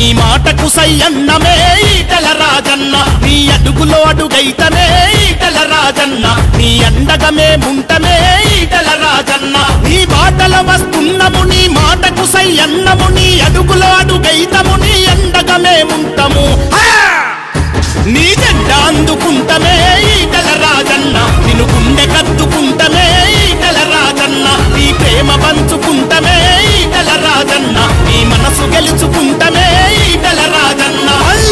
మాటకు సయ్యన్నమే ఈటల రాజన్న నీ అడుగులో అడుగైతమే ఈటల రాజన్న నీ అండగమే ముంటమే ఈటల రాజన్న నీ బాటల వస్తున్నము నీ మాటకు సయ్యన్నము నీ అడుగులో అడుగైతము నీ అండగమే ముంటము హా! నీ జెండ అందుకుంటమే ఈటల రాజన్న నిన్ను గుండె కత్తుకుంటమే ఈటల రాజన్న నీ ప్రేమ పంచుకుంటమే ఈటల రాజన్న నీ మనసు గెలుచుకుంటమే ఈటల రాజన్న అల్!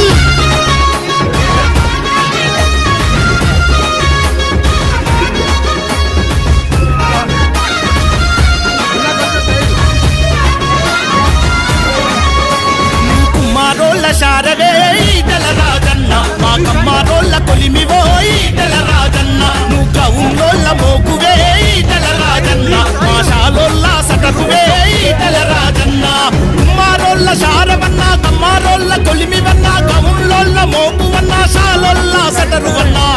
కుమ్మారోళ్ళ శారవే ఈటల రాజన్న మా కమ్మారోళ్ళ కొలిమివో ఈటల రాజన్న నువ్వు గౌన్లోళ్ళ మోకువే ఈటల రాజన్న మా షాలోళ్ళ సటరువే ఈటల రాజన్న కుమ్మారోళ్ళ శారవన్న కమ్మారోళ్ళ కొలిమివన్న గౌన్లోళ్ళ మోకువన్న షాలోళ్ళ సటరువన్న